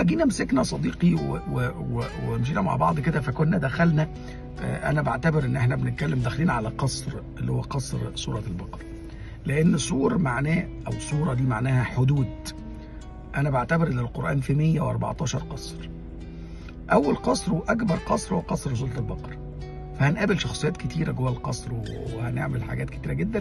فجينا مسكنا صديقي و- و- و- ومشينا مع بعض كده فكنا دخلنا آه، انا بعتبر ان احنا بنتكلم داخلين على قصر اللي هو قصر سوره البقره لان سور معناه او سوره دي معناها حدود انا بعتبر ان القران في 114 قصر اول قصر واكبر قصر هو قصر سوره البقره فهنقابل شخصيات كتيره جوه القصر وهنعمل حاجات كتيره جدا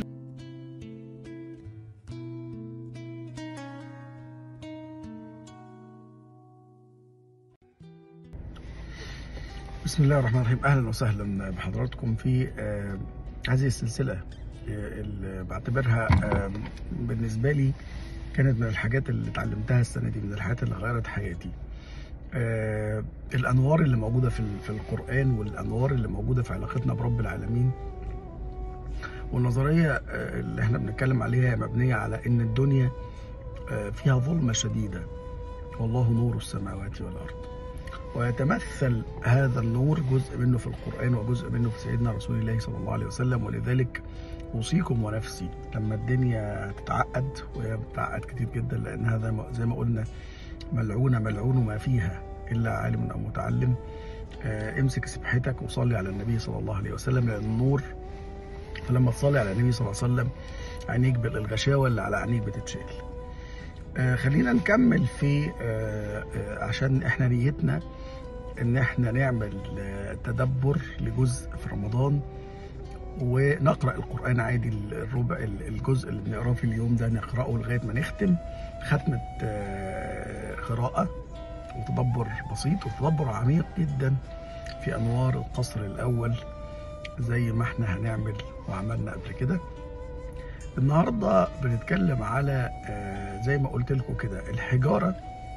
بسم الله الرحمن الرحيم اهلا وسهلا بحضراتكم في آه، هذه السلسله آه، اللي بعتبرها آه، بالنسبه لي كانت من الحاجات اللي اتعلمتها السنه دي من الحاجات اللي غيرت حياتي آه، الانوار اللي موجوده في ال- في القران والانوار اللي موجوده في علاقتنا برب العالمين والنظريه آه، اللي احنا بنتكلم عليها هي مبنيه على ان الدنيا آه، فيها ظلمه شديده والله نور السماوات والارض ويتمثل هذا النور جزء منه في القرآن وجزء منه في سيدنا رسول الله صلى الله عليه وسلم ولذلك أوصيكم ونفسي لما الدنيا تتعقد وهي بتتعقد كتير جدا لأن هذا م- زي ما قلنا ملعونة ملعون ما فيها إلا عالم أو متعلم آه، امسك سبحتك وصلي على النبي صلى الله عليه وسلم لأن النور فلما تصلي على النبي صلى الله عليه وسلم عينيك بال- الغشاوة اللي على عينيك بتتشال آه، خلينا نكمل في آه، آه، عشان احنا نيتنا ان احنا نعمل آه، تدبر لجزء في رمضان ونقرا القران عادي الربع الجزء اللي بنقراه في اليوم ده نقراه لغايه ما نختم ختمه آه، قراءه وتدبر بسيط وتدبر عميق جدا في انوار القصر الاول زي ما احنا هنعمل وعملنا قبل كده النهارده بنتكلم على آه، زي ما قلت لكم كده الحجاره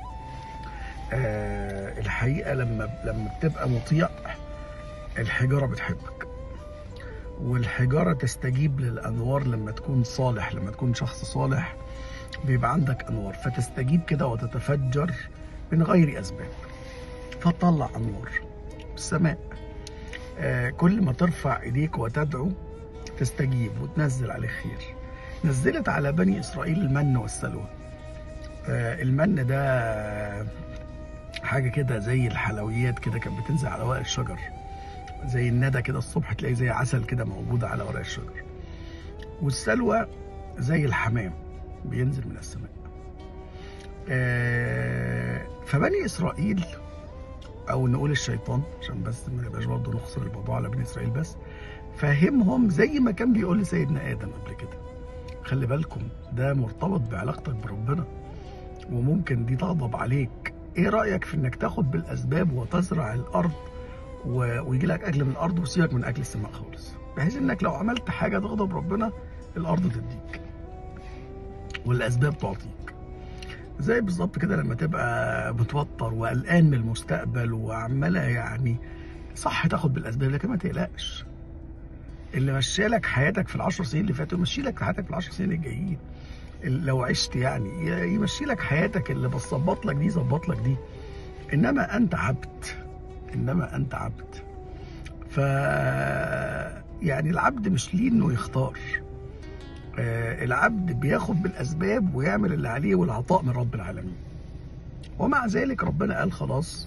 آه، الحقيقه لما لما بتبقى مطيع الحجاره بتحبك والحجاره تستجيب للانوار لما تكون صالح لما تكون شخص صالح بيبقى عندك انوار فتستجيب كده وتتفجر من غير اسباب فتطلع انوار السماء آه، كل ما ترفع ايديك وتدعو تستجيب وتنزل عليه خير نزلت على بني اسرائيل المن والسلوى آه، المن ده حاجه كده زي الحلويات كده كانت بتنزل على ورق الشجر زي الندى كده الصبح تلاقي زي عسل كده موجود على ورق الشجر والسلوى زي الحمام بينزل من السماء آه، فبني اسرائيل او نقول الشيطان عشان بس ما نبقاش برضه نخسر الموضوع على بني اسرائيل بس فهمهم زي ما كان بيقول لسيدنا ادم قبل كده خلي بالكم ده مرتبط بعلاقتك بربنا وممكن دي تغضب عليك ايه رايك في انك تاخد بالاسباب وتزرع الارض و... ويجي لك اكل من الارض وسيبك من اكل السماء خالص بحيث انك لو عملت حاجه تغضب ربنا الارض تديك والاسباب تعطيك زي بالظبط كده لما تبقى متوتر وقلقان من المستقبل وعماله يعني صح تاخد بالاسباب لكن ما تقلقش اللي مشالك حياتك في العشر سنين اللي فاتوا يمشي لك حياتك في العشر سنين الجايين ال- لو عشت يعني ي- يمشي لك حياتك اللي بتظبط لك دي ظبط لك دي انما انت عبد انما انت عبد ف يعني العبد مش ليه انه يختار آه، العبد بياخد بالاسباب ويعمل اللي عليه والعطاء من رب العالمين ومع ذلك ربنا قال خلاص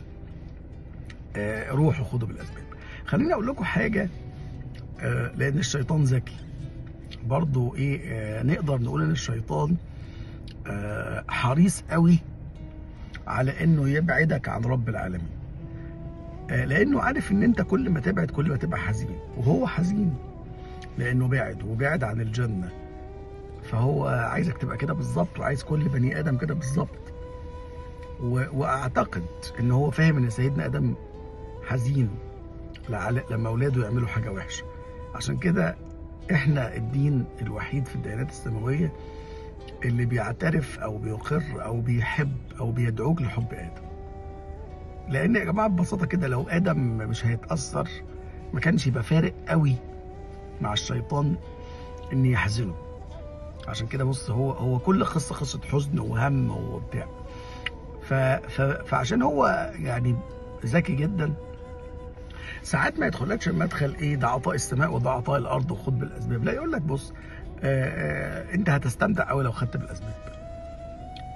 آه، روحوا خدوا بالاسباب خليني اقول لكم حاجه آه، لان الشيطان ذكي برضو ايه آه، نقدر نقول ان الشيطان آه، حريص قوي على انه يبعدك عن رب العالمين آه، لانه عارف ان انت كل ما تبعد كل ما تبقى حزين وهو حزين لانه بعد وبعد عن الجنه فهو عايزك تبقى كده بالظبط وعايز كل بني ادم كده بالظبط و- واعتقد ان هو فاهم ان سيدنا ادم حزين لعل- لما اولاده يعملوا حاجه وحشه عشان كده احنا الدين الوحيد في الديانات السماويه اللي بيعترف او بيقر او بيحب او بيدعوك لحب ادم لان يا جماعه ببساطه كده لو ادم مش هيتاثر ما كانش يبقى فارق قوي مع الشيطان ان يحزنه عشان كده بص هو هو كل قصه قصه حزن وهم وبتاع ف ف فعشان هو يعني ذكي جدا ساعات ما يدخلكش المدخل ايه ده عطاء السماء وده عطاء الارض وخد بالاسباب لا يقول لك بص آه آه انت هتستمتع قوي لو خدت بالاسباب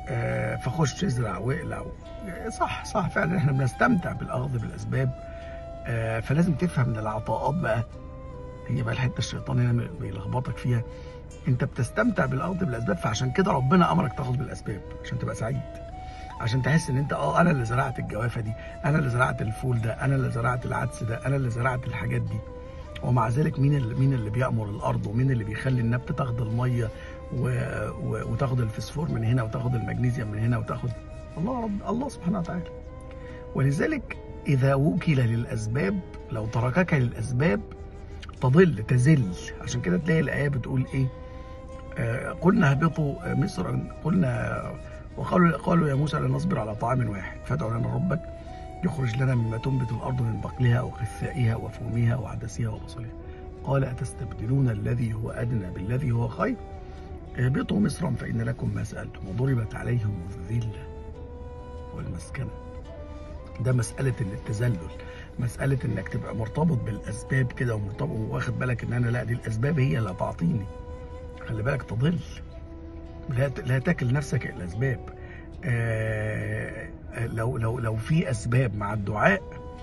آه، فخش ازرع واقلع صح صح فعلا احنا بنستمتع بالاخذ بالاسباب آه، فلازم تفهم ان العطاءات بقى هي بقى الحته الشيطان هنا بيلخبطك فيها انت بتستمتع بالاخذ بالاسباب فعشان كده ربنا امرك تاخذ بالاسباب عشان تبقى سعيد عشان تحس ان انت اه انا اللي زرعت الجوافه دي انا اللي زرعت الفول ده انا اللي زرعت العدس ده انا اللي زرعت الحاجات دي ومع ذلك مين اللي مين اللي بيأمر الارض ومين اللي بيخلي النبته تاخد الميه و... و... وتاخد الفسفور من هنا وتاخد المغنيسيوم من هنا وتاخد الله رب الله سبحانه وتعالى ولذلك اذا وكل للاسباب لو تركك للاسباب تضل تزل عشان كده تلاقي الايه بتقول ايه آه قلنا اهبطوا مصر قلنا وقالوا قالوا يا موسى لن نصبر على طعام واحد فادع لنا ربك يخرج لنا مما تنبت الارض من بقلها وقثائها وفومها وعدسها وبصلها قال اتستبدلون الذي هو ادنى بالذي هو خير اهبطوا مصرا فان لكم ما سالتم وضربت عليهم الذله والمسكنه ده مساله التذلل مساله انك تبقى مرتبط بالاسباب كده ومرتبط واخد بالك ان انا لا دي الاسباب هي اللي هتعطيني خلي بالك تضل لا لا تاكل نفسك الاسباب آه لو لو لو في اسباب مع الدعاء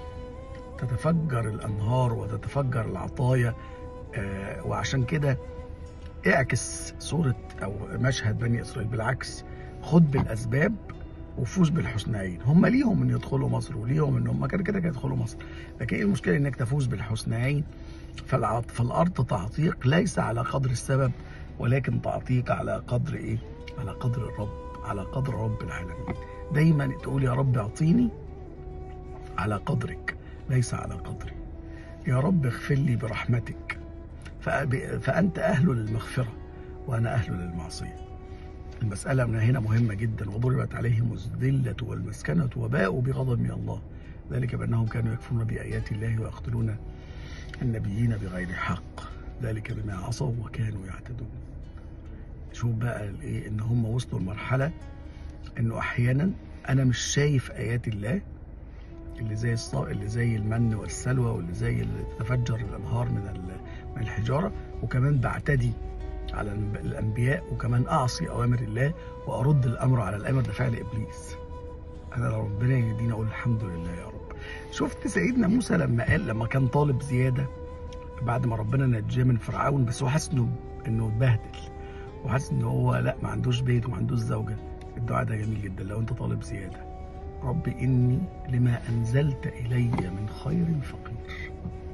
تتفجر الانهار وتتفجر العطايا آه وعشان كده اعكس صورة او مشهد بني اسرائيل بالعكس خد بالاسباب وفوز بالحسنيين هم ليهم ان يدخلوا مصر وليهم ان هم كده كده يدخلوا مصر لكن ايه المشكله انك تفوز بالحسنيين فالارض تعطيك ليس على قدر السبب ولكن تعطيك على قدر ايه على قدر الرب على قدر رب العالمين دايما تقول يا رب اعطيني على قدرك ليس على قدري يا رب اغفر لي برحمتك فأنت أهل للمغفرة وأنا أهل للمعصية المسألة من هنا مهمة جدا وضربت عليهم الذلة والمسكنة وباءوا بغضب من الله ذلك بأنهم كانوا يكفرون بآيات الله ويقتلون النبيين بغير حق ذلك بما عصوا وكانوا يعتدون شوف بقى الايه ان هم وصلوا لمرحله انه احيانا انا مش شايف ايات الله اللي زي الصا اللي زي المن والسلوى واللي زي اللي تتفجر الانهار من من الحجاره وكمان بعتدي على الانبياء وكمان اعصي اوامر الله وارد الامر على الامر ده فعل ابليس انا لو ربنا يهدينا اقول الحمد لله يا رب شفت سيدنا موسى لما قال لما كان طالب زياده بعد ما ربنا نجاه من فرعون بس هو حاسس انه انه اتبهدل وحاسس ان هو لا ما عندوش بيت وما عندوش زوجه الدعاء ده جميل جدا لو انت طالب زياده رب اني لما انزلت الي من خير فقير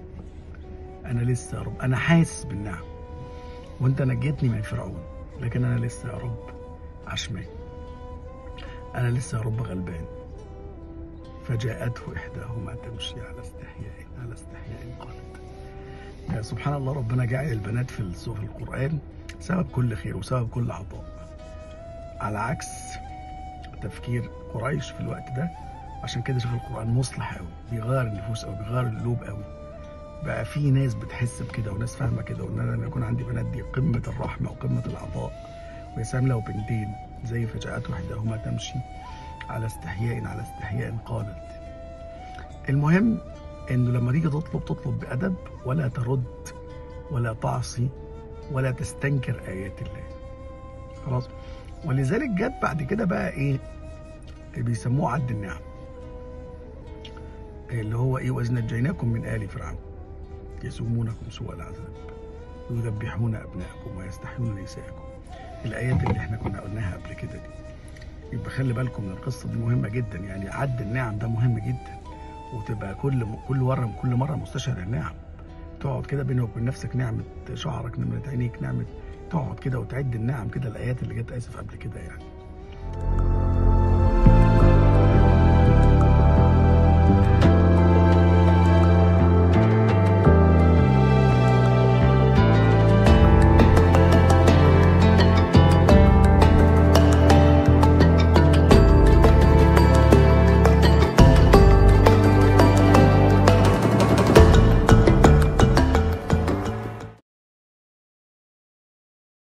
انا لسه يا رب انا حاسس بالنعم وانت نجيتني من فرعون لكن انا لسه يا رب عشمان انا لسه يا رب غلبان فجاءته احداهما تمشي على استحياء على استحياء قالت سبحان الله ربنا جعل البنات في في القران سبب كل خير وسبب كل عطاء على عكس تفكير قريش في الوقت ده عشان كده شوف القرآن مصلح قوي بيغير النفوس قوي بيغير القلوب قوي بقى في ناس بتحس بكده وناس فاهمه كده وان انا لما يكون عندي بنات دي قمه الرحمه وقمه العطاء ويا سلام لو بنتين زي فجأت واحدهما تمشي على استحياء على استحياء قالت المهم انه لما تيجي تطلب تطلب بادب ولا ترد ولا تعصي ولا تستنكر ايات الله خلاص ولذلك جت بعد كده بقى ايه بيسموه عد النعم اللي هو ايه واذ نجيناكم من ال فرعون يسومونكم سوء العذاب ويذبحون ابنائكم ويستحيون نساءكم الايات اللي احنا كنا قلناها قبل كده دي يبقى خلي بالكم من القصه دي مهمه جدا يعني عد النعم ده مهم جدا وتبقى كل كل مره كل مره مستشعر النعم تقعد كده بينك وبين نفسك نعمه شعرك نعمه عينيك نعمه تقعد كده وتعد النعم كده الايات اللي جت اسف قبل كده يعني